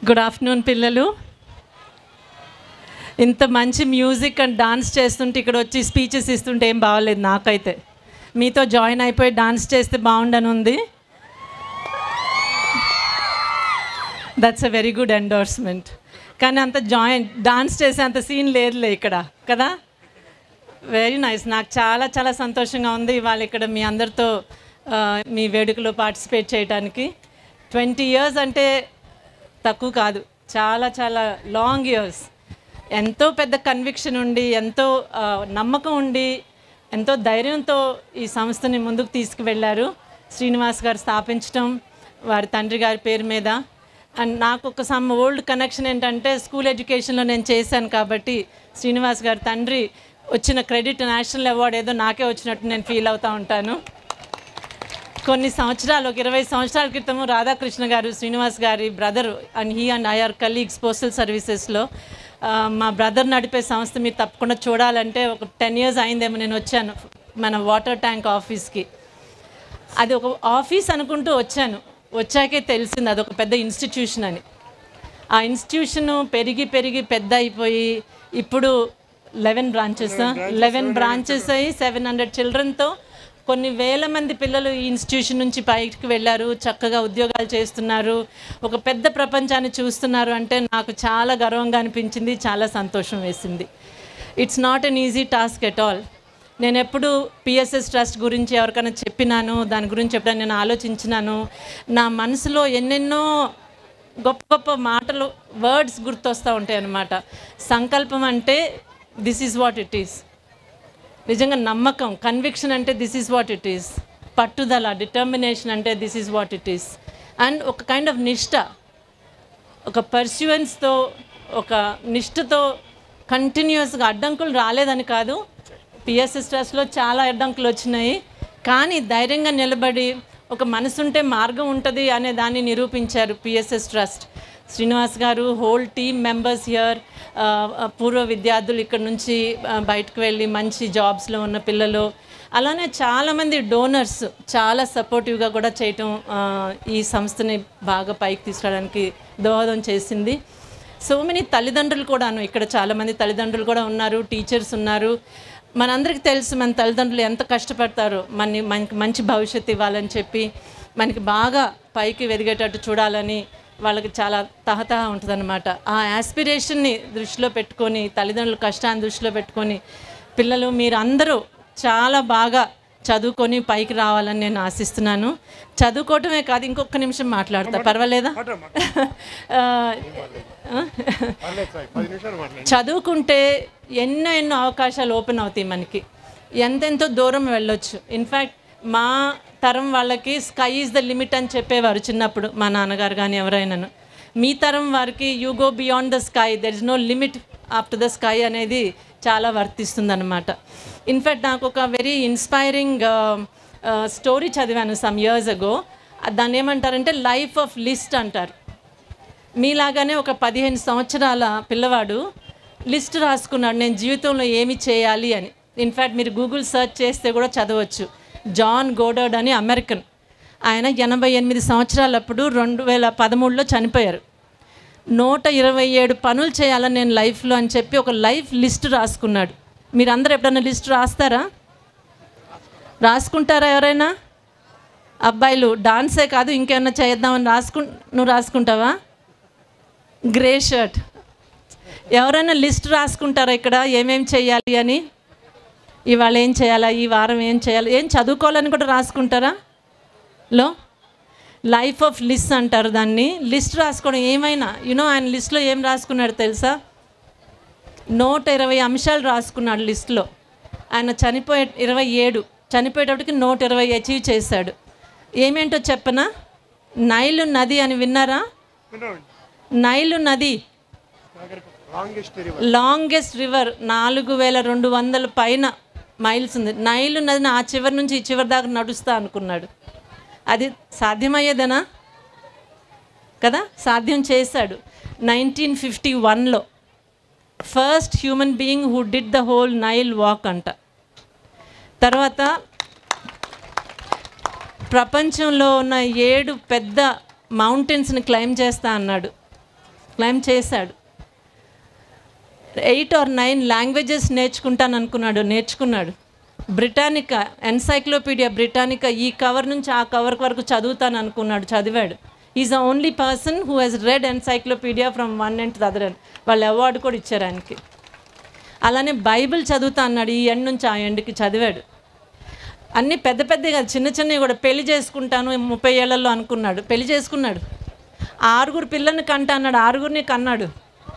Good afternoon పిల్లలు ఇంత మంచి మ్యూజిక్ అండ్ డాన్స్ చేస్తుంటే ఇక్కడ వచ్చి స్పీచెస్ ఇస్తుంటే ఏం బాగలేదు నాకైతే మీతో జాయిన్ అయిపోయి డాన్స్ చేస్తే బాగుండని ఉంది that's a very good endorsement కానీ అంత జాయిన్ డాన్స్ చేసే అంత సీన్ లేదులే ఇక్కడ కదా వెరీ నైస్ నాకు చాలా చాలా సంతోషంగా ఉంది ఇవాళ ఇక్కడ మీ అందరితో ఆ, మీ వేడుకలో పార్టిసిపేట్ చేయడానికి ట్వంటీ ఇయర్స్ అంటే తక్కువ కాదు చాలా చాలా లాంగ్ ఇయర్స్ ఎంతో పెద్ద కన్విక్షన్ ఉండి ఎంతో ఆ, నమ్మకం ఉండి ఎంతో ధైర్యంతో ఈ సంస్థని ముందుకు తీసుకువెళ్ళారు శ్రీనివాస్ గారు స్థాపించడం వారి తండ్రి గారి పేరు మీద అండ్ నాకు ఒక సమ్ ఓల్డ్ కనెక్షన్ ఏంటంటే స్కూల్ ఎడ్యుకేషన్లో నేను చేశాను కాబట్టి శ్రీనివాస్ గారి తండ్రి వచ్చిన క్రెడిట్ నేషనల్ అవార్డు ఏదో నాకే వచ్చినట్టు నేను ఫీల్ అవుతూ ఉంటాను కొన్ని సంవత్సరాలు ఒక ఇరవై సంవత్సరాల క్రితం రాధాకృష్ణ గారు శ్రీనివాస్ గారి brother and he and I are colleagues postal సర్వీసెస్లో మా బ్రదర్ నడిపే సంస్థ మీరు తప్పకుండా చూడాలంటే ఒక టెన్ ఇయర్స్ అయిందేమో నేను వచ్చాను మన వాటర్ ట్యాంక్ ఆఫీస్కి అది ఒక ఆఫీస్ అనుకుంటూ వచ్చాను వచ్చాకే తెలిసింది అది ఒక పెద్ద ఇన్స్టిట్యూషన్ అని ఆ ఇన్స్టిట్యూషన్ పెరిగి పెరిగి పెద్ద అయిపోయి ఇప్పుడు లెవెన్ బ్రాంచెస్ లెవెన్ బ్రాంచెస్ అయ్యి సెవెన్ హండ్రెడ్ చిల్డ్రన్తో కొన్ని వేల మంది పిల్లలు ఈ ఇన్స్టిట్యూషన్ నుంచి పైకి వెళ్ళారు చక్కగా ఉద్యోగాలు చేస్తున్నారు ఒక పెద్ద ప్రపంచాన్ని చూస్తున్నారు అంటే నాకు చాలా గర్వంగా అనిపించింది చాలా సంతోషం వేసింది it's not an easy task at all నేను ఎప్పుడు పిఎస్ఎస్ ట్రస్ట్ గురించి ఎవరికైనా చెప్పినాను దాని గురించి ఎప్పుడైనా నేను ఆలోచించినాను నా మనసులో ఎన్నెన్నో గొప్ప గొప్ప మాటలు వర్డ్స్ గుర్తొస్తూ ఉంటాయి అన్నమాట సంకల్పం అంటే this is what it is నిజంగా నమ్మకం కన్విక్షన్ అంటే this is what it is పట్టుదల డిటర్మినేషన్ అంటే this is what it is and ఒక కైండ్ ఆఫ్ నిష్ట ఒక పర్స్యూయన్స్తో ఒక నిష్ఠతో కంటిన్యూస్గా అడ్డంకులు రాలేదని కాదు పిఎస్ఎస్ ట్రస్ట్లో చాలా అడ్డంకులు వచ్చినాయి కానీ ధైర్యంగా నిలబడి ఒక మనసుంటే మార్గం ఉంటుంది అనే దాన్ని నిరూపించారు పిఎస్ఎస్ ట్రస్ట్ శ్రీనివాస్ గారు హోల్ టీమ్ మెంబర్స్ హియర్ పూర్వ విద్యార్థులు ఇక్కడ నుంచి ఆ, బయటకు వెళ్ళి మంచి జాబ్స్లో ఉన్న పిల్లలు అలానే చాలామంది డోనర్స్ చాలా సపోర్టివ్గా కూడా చేయటం ఆ, ఈ సంస్థని బాగా పైకి తీసుకురావడానికి దోహదం చేసింది సో మెనీ తల్లిదండ్రులు కూడాను ఇక్కడ చాలామంది తల్లిదండ్రులు కూడా ఉన్నారు టీచర్స్ ఉన్నారు మనందరికీ తెలుసు మన తల్లిదండ్రులు ఎంత కష్టపడతారో మన మనకి మంచి భవిష్యత్తు ఇవ్వాలని చెప్పి మనకి బాగా పైకి వెదిగేటట్టు చూడాలని వాళ్ళకి చాలా తహతహ ఉంటుందన్నమాట ఆ యాస్పిరేషన్ని దృష్టిలో పెట్టుకొని తల్లిదండ్రుల కష్టాన్ని దృష్టిలో పెట్టుకొని పిల్లలు మీరు అందరూ చాలా బాగా చదువుకొని పైకి రావాలని నేను ఆశిస్తున్నాను చదువుకోవటమే కాదు ఇంకొక నిమిషం మాట్లాడతా పర్వాలేదా ఆ, చదువుకుంటే ఎన్నో ఎన్నో అవకాశాలు ఓపెన్ అవుతాయి మనకి ఎంతెంతో దూరం వెళ్ళొచ్చు ఇన్ఫ్యాక్ట్ మా తరం వాళ్ళకి స్కై ఈజ్ ద లిమిట్ అని చెప్పేవారు చిన్నప్పుడు మా నాన్నగారు కానీ ఎవరైనాను మీ తరం వారికి you go beyond the sky there is no limit after the sky అనేది చాలా వర్తిస్తుందన్నమాట ఇన్ఫ్యాక్ట్ నాకు ఒక వెరీ ఇన్స్పైరింగ్ స్టోరీ చదివాను సమ్ ఇయర్స్ అగో దాన్ని ఏమంటారంటే లైఫ్ ఆఫ్ లిస్ట్ అంటారు మీలాగానే ఒక పదిహేను సంవత్సరాల పిల్లవాడు లిస్ట్ రాసుకున్నాడు నేను జీవితంలో ఏమి చేయాలి అని ఇన్ఫ్యాక్ట్ మీరు గూగుల్ సెర్చ్ చేస్తే కూడా చదవచ్చు జాన్ గోడర్డ్ అని అమెరికన్ ఆయన ఎనభై ఎనిమిది సంవత్సరాలప్పుడు రెండు వేల పదమూడులో చనిపోయారు నూట ఇరవై ఏడు పనులు చేయాలని నేను లైఫ్లో అని చెప్పి ఒక లైఫ్ లిస్ట్ రాసుకున్నాడు మీరు అందరూ ఎప్పుడైనా లిస్ట్ రాస్తారా రాసుకుంటారా ఎవరైనా అబ్బాయిలు డాన్సే కాదు ఇంకేమన్నా చేద్దామని రాసుకు నువ్వు రాసుకుంటావా గ్రే షర్ట్ ఎవరైనా లిస్ట్ రాసుకుంటారా ఇక్కడ ఏమేం చేయాలి అని ఇవాళ ఏం చేయాలా ఈ వారం ఏం చేయాలి ఏం చదువుకోవాలని కూడా రాసుకుంటారా లో లైఫ్ ఆఫ్ లిస్ట్ అంటారు దాన్ని లిస్ట్ రాసుకోవడం ఏమైనా యూనో ఆయన లిస్ట్లో ఏం రాసుకున్నాడు తెలుసా నూట ఇరవై అంశాలు రాసుకున్నాడు లిస్ట్లో ఆయన చనిపోయే ఇరవై ఏడు చనిపోయేటప్పటికి నూట ఇరవై అచీవ్ చేశాడు ఏమేంటో చెప్పనా నైలు నది అని విన్నారా నైలు నది లాంగెస్ట్ రివర్ నాలుగు వేల రెండు వందల పైన మైల్స్ ఉంది నైలు నదిని ఆ చివరి నుంచి ఈ చివరి దాకా నడుస్తా అనుకున్నాడు అది సాధ్యమయ్యేదనా కదా సాధ్యం చేశాడు నైన్టీన్ ఫిఫ్టీ వన్లో first human being who did the whole Nile walk అంట తర్వాత ప్రపంచంలో ఉన్న ఏడు పెద్ద మౌంటైన్స్ని క్లైమ్ చేస్తా అన్నాడు క్లైమ్ చేశాడు ఎయిట్ ఆర్ నైన్ లాంగ్వేజెస్ నేర్చుకుంటాను అనుకున్నాడు నేర్చుకున్నాడు బ్రిటానికా ఎన్సైక్లోపీడియా బ్రిటానికా ఈ కవర్ నుంచి ఆ కవర్ వరకు చదువుతాను అనుకున్నాడు చదివాడు is the only person who he's read encyclopedia from one end to the other end వాళ్ళు అవార్డు కూడా ఇచ్చారు ఆయనకి అలానే బైబిల్ చదువుతా అన్నాడు ఈ ఎండ్ నుంచి ఆ ఎండ్కి చదివాడు అన్నీ పెద్ద పెద్దవి కాదు చిన్న చిన్నవి కూడా పెళ్లి చేసుకుంటాను ముప్పై ఏళ్లలో అనుకున్నాడు పెళ్లి చేసుకున్నాడు ఆరుగురు పిల్లల్ని కంట అన్నాడు ఆరుగురిని కన్నాడు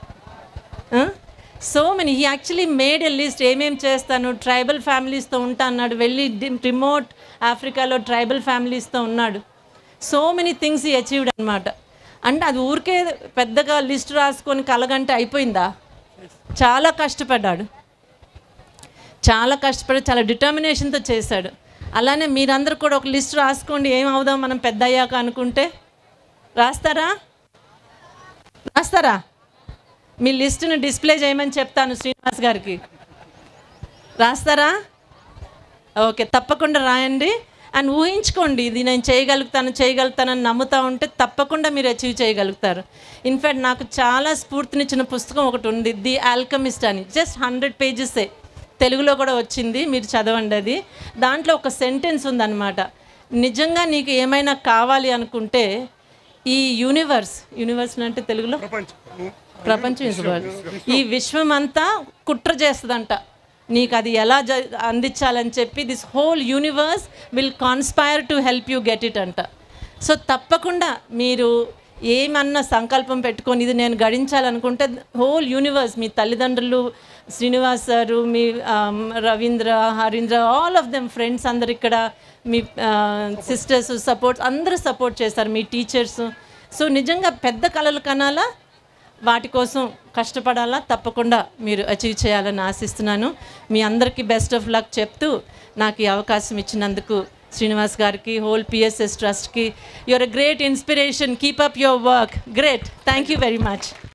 so many he actually made a list ఏమేం చేస్తాను ట్రైబల్ ఫ్యామిలీస్తో ఉంటా అన్నాడు వెళ్ళి రిమోట్ ఆఫ్రికాలో ట్రైబల్ ఫ్యామిలీస్తో ఉన్నాడు so many things he achieved అనమాట అంటే అది ఊరికే పెద్దగా లిస్ట్ రాసుకొని కలగంటే అయిపోయిందా చాలా కష్టపడ్డాడు చాలా కష్టపడి చాలా డిటర్మినేషన్తో చేశాడు అలానే మీరందరూ కూడా ఒక లిస్ట్ రాసుకోండి ఏం అవుదాం మనం పెద్ద అయ్యాక అనుకుంటే రాస్తారా రాస్తారా మీ లిస్టును డిస్ప్లే చేయమని చెప్తాను శ్రీనివాస్ గారికి రాస్తారా ఓకే తప్పకుండా రాయండి అండ్ ఊహించుకోండి ఇది నేను చేయగలుగుతాను చేయగలుగుతానని నమ్ముతా ఉంటే తప్పకుండా మీరు అచీవ్ చేయగలుగుతారు ఇన్ఫ్యాక్ట్ నాకు చాలా స్ఫూర్తినిచ్చిన పుస్తకం ఒకటి ఉంది ది ఆల్కమిస్ట్ అని జస్ట్ హండ్రెడ్ పేజెసే తెలుగులో కూడా వచ్చింది మీరు చదవండి అది దాంట్లో ఒక సెంటెన్స్ ఉందన్నమాట నిజంగా నీకు ఏమైనా కావాలి అనుకుంటే ఈ యూనివర్స్ యూనివర్స్ అంటే తెలుగులో ప్రపంచం is world. ఈ విశ్వం అంతా కుట్ర చేస్తుందంట నీకు అది ఎలా జ అందించాలని చెప్పి this whole universe will conspire to help you get it అంట సో తప్పకుండా మీరు ఏమన్నా సంకల్పం పెట్టుకొని ఇది నేను గడించాలనుకుంటే హోల్ యూనివర్స్ మీ తల్లిదండ్రులు శ్రీనివాస్ సారు మీ um, Ravindra Harindra all of them friends అందరు ఇక్కడ మీ సిస్టర్స్ సపోర్ట్ అందరూ సపోర్ట్ చేస్తారు మీ టీచర్స్ సో నిజంగా పెద్ద కళలు కనాలా వాటి కోసం కష్టపడాలా తప్పకుండా మీరు అచీవ్ చేయాలని ఆశిస్తున్నాను మీ అందరికీ బెస్ట్ ఆఫ్ లక్ చెప్తూ నాకు ఈ అవకాశం ఇచ్చినందుకు శ్రీనివాస్ గారికి హోల్ పిఎస్ఎస్ ట్రస్ట్కి your a great inspiration keep up your work great thank you very much